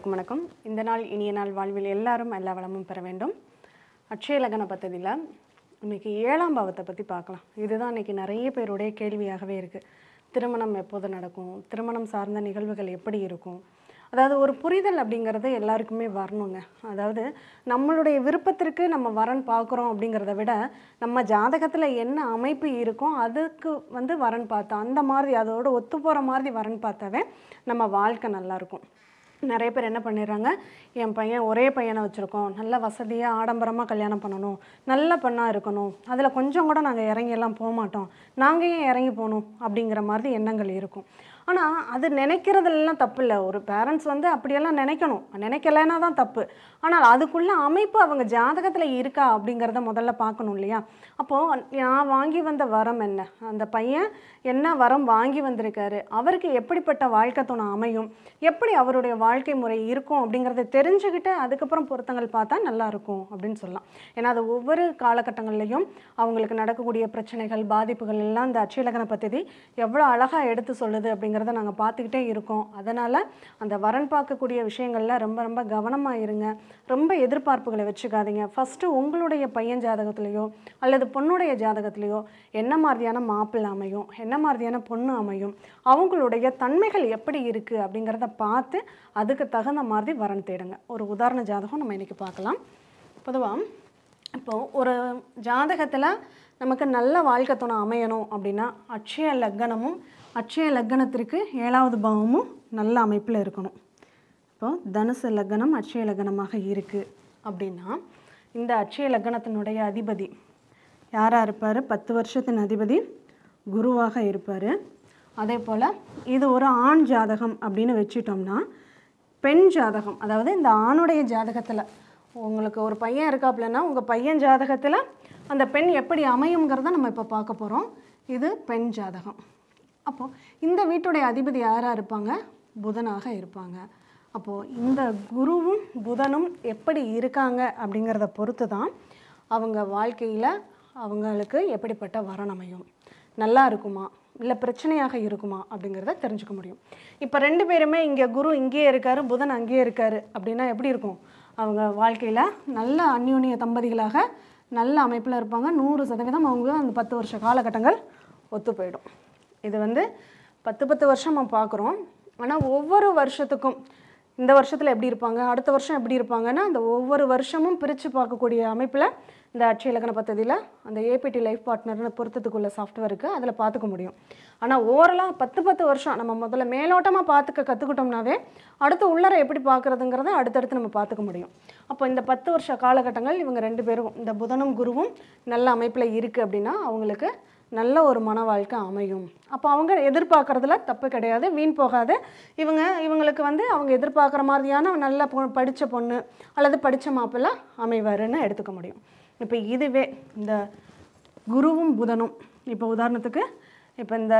அனைவருக்கும் வணக்கம் இந்த நாள் இனிய நாள் வாழ்வில் எல்லாரும் எல்லா வளமும் பெற வேண்டும் அட்சய லக்ன பத்ததியில் இன்னைக்கு ஏழாம் பாவத்தை பற்றி பார்க்கலாம் இதுதான் இன்னைக்கு நிறைய பேருடைய கேள்வியாகவே இருக்குது திருமணம் எப்போது நடக்கும் திருமணம் சார்ந்த நிகழ்வுகள் எப்படி இருக்கும் அதாவது ஒரு புரிதல் அப்படிங்கிறது எல்லாருக்குமே வரணுங்க அதாவது நம்மளுடைய விருப்பத்திற்கு நம்ம வரன் பார்க்குறோம் அப்படிங்கிறத விட நம்ம ஜாதகத்தில் என்ன அமைப்பு இருக்கோ அதுக்கு வந்து வரன் பார்த்தா அந்த மாதிரி அதோட ஒத்து போகிற மாதிரி வரன் பார்த்தாவே நம்ம வாழ்க்கை நல்லாயிருக்கும் நிறைய பேர் என்ன பண்ணிடுறாங்க என் பையன் ஒரே பையனை வச்சுருக்கோம் நல்ல வசதியாக ஆடம்பரமாக கல்யாணம் பண்ணணும் நல்ல பெண்ணாக இருக்கணும் அதில் கொஞ்சம் கூட நாங்கள் இறங்கியெல்லாம் போக மாட்டோம் நாங்கள் ஏன் இறங்கி போகணும் அப்படிங்கிற மாதிரி எண்ணங்கள் இருக்கும் ஆனால் அது நினைக்கிறதுலாம் தப்பு இல்லை ஒரு பேரண்ட்ஸ் வந்து அப்படியெல்லாம் நினைக்கணும் நினைக்கலைன்னா தான் தப்பு ஆனால் அதுக்குள்ள அமைப்பு அவங்க ஜாதகத்தில் இருக்கா அப்படிங்கிறத முதல்ல பார்க்கணும் இல்லையா அப்போது நான் வாங்கி வந்த வரம் என்ன அந்த பையன் என்ன வரம் வாங்கி வந்திருக்காரு அவருக்கு எப்படிப்பட்ட வாழ்க்கை துணை அமையும் எப்படி அவருடைய வாழ்க்கை முறை இருக்கும் அப்படிங்கிறத தெரிஞ்சுக்கிட்டு அதுக்கப்புறம் பொருத்தங்கள் பார்த்தா நல்லா இருக்கும் அப்படின்னு சொல்லலாம் ஏன்னா அது ஒவ்வொரு காலகட்டங்கள்லையும் அவங்களுக்கு நடக்கக்கூடிய பிரச்சனைகள் பாதிப்புகள் எல்லாம் இந்த அச்சயலக்கண பദ്ധதி எவ்வளோ அழகாக எடுத்து சொல்லுது அப்படிங்கிறத நாங்கள் பார்த்துக்கிட்டே இருக்கோம் அதனால் அந்த வரன் பார்க்கக்கூடிய விஷயங்கள்ல ரொம்ப ரொம்ப கவனமாக இருங்க ரொம்ப எதிர்பார்ப்புகளை வச்சுக்காதீங்க ஃபஸ்ட்டு உங்களுடைய பையன் ஜாதகத்துலேயோ அல்லது பொண்ணுடைய ஜாதகத்துலேயோ என்ன மாதிரியான மாப்பிள்ளை அமையும் என்ன மாதிரியான பொண்ணு அமையும் அவங்களுடைய தன்மைகள் எப்படி இருக்குது அப்படிங்கிறத பார்த்து அதுக்கு தகுந்த மாதிரி வரன் தேடுங்க ஒரு உதாரண ஜாதகம் நம்ம இன்றைக்கி பார்க்கலாம் பொதுவாக இப்போது ஒரு ஜாதகத்தில் நமக்கு நல்ல வாழ்க்கை துணை அமையணும் அப்படின்னா அட்சய லக்கணமும் அட்சய லக்கணத்திற்கு ஏழாவது பாவமும் நல்ல அமைப்பில் இருக்கணும் இப்போ தனுசு லக்னம் அட்சய லக்னமாக இருக்குது அப்படின்னா இந்த அட்சய லக்னத்தினுடைய அதிபதி யாராக இருப்பார் பத்து வருஷத்தின் அதிபதி குருவாக இருப்பார் அதே போல் இது ஒரு ஆண் ஜாதகம் அப்படின்னு வச்சுட்டோம்னா பெண் ஜாதகம் அதாவது இந்த ஆணுடைய ஜாதகத்தில் உங்களுக்கு ஒரு பையன் இருக்காப்புலன்னா உங்கள் பையன் ஜாதகத்தில் அந்த பெண் எப்படி அமையுங்கிறத நம்ம இப்போ பார்க்க போகிறோம் இது பெண் ஜாதகம் அப்போது இந்த வீட்டுடைய அதிபதி யாராக இருப்பாங்க புதனாக இருப்பாங்க அப்போது இந்த குருவும் புதனும் எப்படி இருக்காங்க அப்படிங்கிறத பொறுத்து தான் அவங்க வாழ்க்கையில் அவங்களுக்கு எப்படிப்பட்ட வரம் அமையும் நல்லா இருக்குமா இல்லை பிரச்சனையாக இருக்குமா அப்படிங்கிறத தெரிஞ்சுக்க முடியும் இப்போ ரெண்டு பேருமே இங்கே குரு இங்கேயே இருக்காரு புதன் அங்கேயே இருக்காரு அப்படின்னா எப்படி இருக்கும் அவங்க வாழ்க்கையில் நல்ல அந்யோன்ய தம்பதிகளாக நல்ல அமைப்பில் இருப்பாங்க நூறு சதவீதம் அவங்க அந்த பத்து வருஷ காலகட்டங்கள் ஒத்து போயிடும் இது வந்து பத்து பத்து வருஷம் நம்ம பார்க்குறோம் ஆனால் ஒவ்வொரு வருஷத்துக்கும் இந்த வருஷத்தில் எப்படி இருப்பாங்க அடுத்த வருஷம் எப்படி இருப்பாங்கன்னா அந்த ஒவ்வொரு வருஷமும் பிரித்து பார்க்கக்கூடிய அமைப்பில் இந்த அட்சய இலக்கண பദ്ധதியில் அந்த ஏபிடி லைஃப் பார்ட்னர்னு பொருத்தத்துக்குள்ள சாஃப்ட்வேருக்கு அதில் பார்த்துக்க முடியும் ஆனால் ஓவரலாக பத்து பத்து வருஷம் நம்ம முதல்ல மேலோட்டமாக பார்த்துக்க கற்றுக்கிட்டோம்னாவே அடுத்து உள்ளர எப்படி பார்க்குறதுங்கிறத அடுத்தடுத்து நம்ம பார்த்துக்க முடியும் அப்போ இந்த பத்து வருஷ காலகட்டங்கள் இவங்க ரெண்டு பேரும் இந்த புதனும் குருவும் நல்ல அமைப்பில் இருக்குது அப்படின்னா அவங்களுக்கு நல்ல ஒரு மன வாழ்க்கை அமையும் அப்போ அவங்க எதிர்பார்க்கறதுல தப்பு கிடையாது வீண் போகாது இவங்க இவங்களுக்கு வந்து அவங்க எதிர்பார்க்குற மாதிரியான நல்ல பொ படித்த பொண்ணு அல்லது படித்த மாப்பிள்ளை அமைவாருன்னு எடுத்துக்க முடியும் இப்போ இதுவே இந்த குருவும் புதனும் இப்போ உதாரணத்துக்கு இப்போ இந்த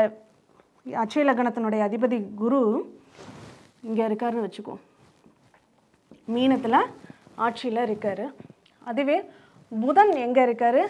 அட்சய லக்னத்தினுடைய அதிபதி குரு இங்கே இருக்காருன்னு வச்சுக்கோ மீனத்தில் ஆட்சியில் இருக்காரு அதுவே புதன் எங்கே இருக்காரு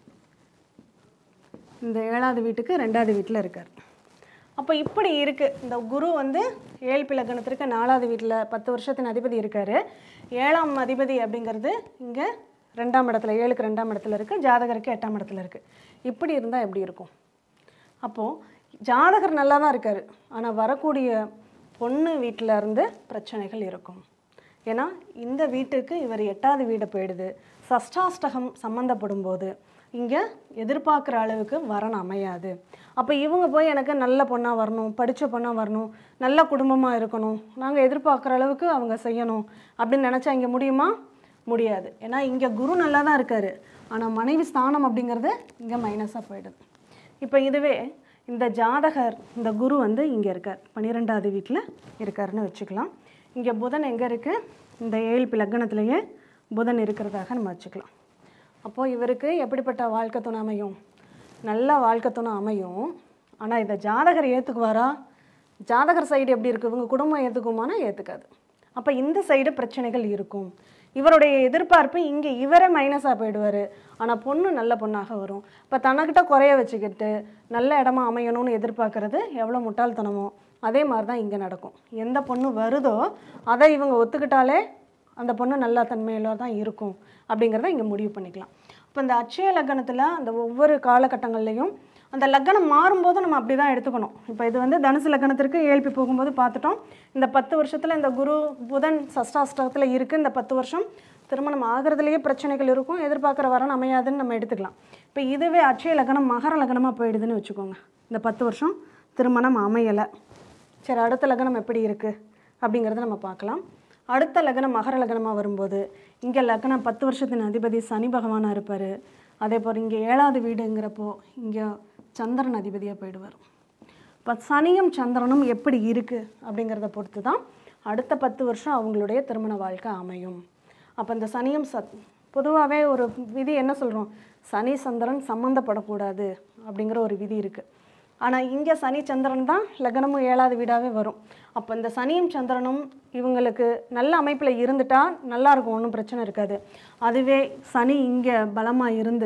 இந்த ஏழாவது வீட்டுக்கு ரெண்டாவது வீட்டில் இருக்கார் அப்போ இப்படி இருக்குது இந்த குரு வந்து ஏழ்பி லக்னத்திற்கு நாலாவது வீட்டில் பத்து வருஷத்தின் அதிபதி இருக்கார் ஏழாம் அதிபதி அப்படிங்கிறது இங்கே ரெண்டாம் இடத்துல ஏழுக்கு ரெண்டாம் இடத்துல இருக்குது ஜாதகருக்கு எட்டாம் இடத்துல இருக்குது இப்படி இருந்தால் எப்படி இருக்கும் அப்போது ஜாதகர் நல்லா தான் இருக்கார் ஆனால் வரக்கூடிய பொண்ணு வீட்டில் இருந்து பிரச்சனைகள் இருக்கும் ஏன்னா இந்த வீட்டுக்கு இவர் எட்டாவது வீடை போயிடுது சஷ்டாஷ்டகம் சம்மந்தப்படும் போது இங்கே எதிர்பார்க்குற அளவுக்கு வரன் அமையாது அப்போ இவங்க போய் எனக்கு நல்ல பொண்ணாக வரணும் படித்த பொண்ணாக வரணும் நல்ல குடும்பமாக இருக்கணும் நாங்கள் எதிர்பார்க்குற அளவுக்கு அவங்க செய்யணும் அப்படின்னு நினச்சா இங்கே முடியுமா முடியாது ஏன்னா இங்கே குரு நல்லா தான் இருக்கார் ஆனால் மனைவி ஸ்தானம் அப்படிங்கிறது இங்கே மைனஸாக போயிடுது இப்போ இதுவே இந்த ஜாதகர் இந்த குரு வந்து இங்கே இருக்கார் பன்னிரெண்டாவது வீட்டில் இருக்காருன்னு வச்சுக்கலாம் இங்கே புதன் எங்கே இருக்குது இந்த ஏழ்பி லக்னத்திலேயே புதன் இருக்கிறதாக நம்ம வச்சுக்கலாம் அப்போது இவருக்கு எப்படிப்பட்ட வாழ்க்கை துணை அமையும் நல்ல வாழ்க்கை துணை அமையும் ஆனால் இதை ஜாதகர் ஏற்றுக்குவாரா ஜாதகர் சைடு எப்படி இருக்குது இவங்க குடும்பம் ஏற்றுக்குமானா ஏற்றுக்காது அப்போ இந்த சைடு பிரச்சனைகள் இருக்கும் இவருடைய எதிர்பார்ப்பு இங்கே இவரே மைனஸாக போயிடுவார் ஆனால் பொண்ணு நல்ல பொண்ணாக வரும் இப்போ தனக்கிட்ட குறைய வச்சுக்கிட்டு நல்ல இடமா அமையணும்னு எதிர்பார்க்கறது எவ்வளோ முட்டாள்தனமோ அதே மாதிரி தான் இங்கே நடக்கும் எந்த பொண்ணு வருதோ அதை இவங்க ஒத்துக்கிட்டாலே அந்த பொண்ணு நல்ல தன்மையில தான் இருக்கும் அப்படிங்கிறத இங்கே முடிவு பண்ணிக்கலாம் இப்போ இந்த அட்சய லக்னத்தில் அந்த ஒவ்வொரு காலகட்டங்கள்லையும் அந்த லக்னம் மாறும்போது நம்ம அப்படி தான் எடுத்துக்கணும் இப்போ இது வந்து தனுசு லக்னத்திற்கு ஏழ்பி போகும்போது பார்த்துட்டோம் இந்த பத்து வருஷத்தில் இந்த குரு புதன் சஷ்டாஷ்டகத்தில் இருக்குது இந்த பத்து வருஷம் திருமணம் ஆகிறதுலேயே பிரச்சனைகள் இருக்கும் எதிர்பார்க்குற வரன் அமையாதுன்னு நம்ம எடுத்துக்கலாம் இப்போ இதுவே அட்சய லக்னம் மகர லக்னமாக போயிடுதுன்னு வச்சுக்கோங்க இந்த பத்து வருஷம் திருமணம் அமையலை சரி அடுத்த லக்னம் எப்படி இருக்குது அப்படிங்கிறத நம்ம பார்க்கலாம் அடுத்த லக்னம் மகர லக்னமாக வரும்போது இங்கே லக்னம் பத்து வருஷத்தின் அதிபதி சனி பகவானாக இருப்பார் அதே போல் இங்கே ஏழாவது வீடுங்கிறப்போ இங்கே சந்திரன் அதிபதியாக போயிடுவார் இப்போ சனியும் சந்திரனும் எப்படி இருக்குது அப்படிங்கிறத பொறுத்து தான் அடுத்த பத்து வருஷம் அவங்களுடைய திருமண வாழ்க்கை அமையும் அப்போ இந்த சனியும் சத் பொதுவாகவே ஒரு விதி என்ன சொல்கிறோம் சனி சந்திரன் சம்மந்தப்படக்கூடாது அப்படிங்கிற ஒரு விதி இருக்குது ஆனால் இங்கே சனி சந்திரன் தான் லக்னமும் ஏழாவது வீடாகவே வரும் அப்போ இந்த சனியும் சந்திரனும் இவங்களுக்கு நல்ல அமைப்பில் இருந்துட்டா நல்லா இருக்கும் ஒன்றும் பிரச்சனை இருக்காது அதுவே சனி இங்கே பலமாக இருந்து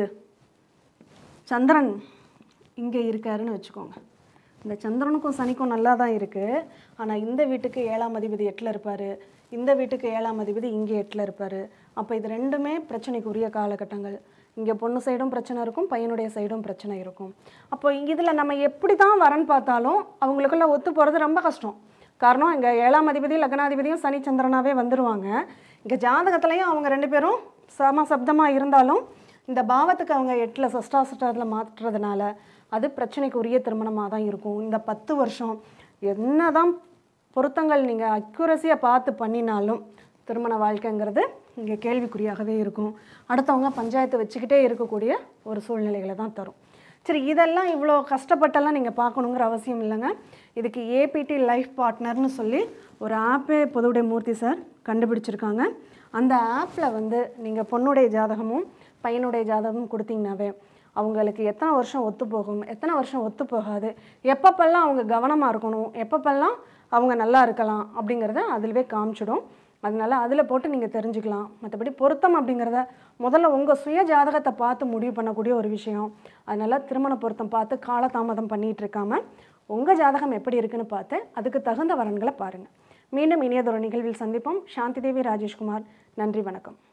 சந்திரன் இங்கே இருக்காருன்னு வச்சுக்கோங்க இந்த சந்திரனுக்கும் சனிக்கும் நல்லா தான் இருக்குது ஆனால் இந்த வீட்டுக்கு ஏழாம் அதிபதி எட்டில் இருப்பார் இந்த வீட்டுக்கு ஏழாம் அதிபதி இங்கே எட்டில் இருப்பார் அப்போ இது ரெண்டுமே பிரச்சனைக்குரிய காலகட்டங்கள் இங்கே பொண்ணு சைடும் பிரச்சனை இருக்கும் பையனுடைய சைடும் பிரச்சனை இருக்கும் அப்போ இதில் நம்ம எப்படி தான் வரன்னு பார்த்தாலும் அவங்களுக்குள்ள ஒத்து போகிறது ரொம்ப கஷ்டம் காரணம் இங்கே ஏழாம் அதிபதி லக்னாதிபதியும் சனி சந்திரனாவே வந்துடுவாங்க இங்கே ஜாதகத்துலேயும் அவங்க ரெண்டு பேரும் சம சப்தமாக இருந்தாலும் இந்த பாவத்துக்கு அவங்க எட்டில் சஷ்டாசட்டத்தில் மாற்றுறதுனால அது பிரச்சனைக்கு உரிய திருமணமாக தான் இருக்கும் இந்த பத்து வருஷம் என்னதான் பொருத்தங்கள் நீங்கள் அக்யூரஸியாக பார்த்து பண்ணினாலும் திருமண வாழ்க்கைங்கிறது இங்கே கேள்விக்குறியாகவே இருக்கும் அடுத்தவங்க பஞ்சாயத்து வச்சுக்கிட்டே இருக்கக்கூடிய ஒரு சூழ்நிலைகளை தான் தரும் சரி இதெல்லாம் இவ்வளோ கஷ்டப்பட்டெல்லாம் நீங்கள் பார்க்கணுங்கிற அவசியம் இல்லைங்க இதுக்கு ஏபிடி லைஃப் பார்ட்னர்னு சொல்லி ஒரு ஆப்பே பொதுவுடைய மூர்த்தி சார் கண்டுபிடிச்சிருக்காங்க அந்த ஆப்பில் வந்து நீங்கள் பொண்ணுடைய ஜாதகமும் பையனுடைய ஜாதகமும் கொடுத்தீங்கன்னாவே அவங்களுக்கு எத்தனை வருஷம் ஒத்து போகும் எத்தனை வருஷம் ஒத்து போகாது எப்பப்பெல்லாம் அவங்க கவனமாக இருக்கணும் எப்பப்பெல்லாம் அவங்க நல்லா இருக்கலாம் அப்படிங்கிறத அதிலவே காமிச்சிடும் அதனால அதில் போட்டு நீங்கள் தெரிஞ்சுக்கலாம் மற்றபடி பொருத்தம் அப்படிங்கிறத முதல்ல உங்கள் சுய ஜாதகத்தை பார்த்து முடிவு பண்ணக்கூடிய ஒரு விஷயம் அதனால் திருமண பொருத்தம் பார்த்து காலதாமதம் பண்ணிகிட்டு இருக்காம உங்கள் ஜாதகம் எப்படி இருக்குன்னு பார்த்து அதுக்கு தகுந்த வரன்களை பாருங்கள் மீண்டும் இனியதொரு நிகழ்வில் சந்திப்போம் சாந்தி தேவி ராஜேஷ்குமார் நன்றி வணக்கம்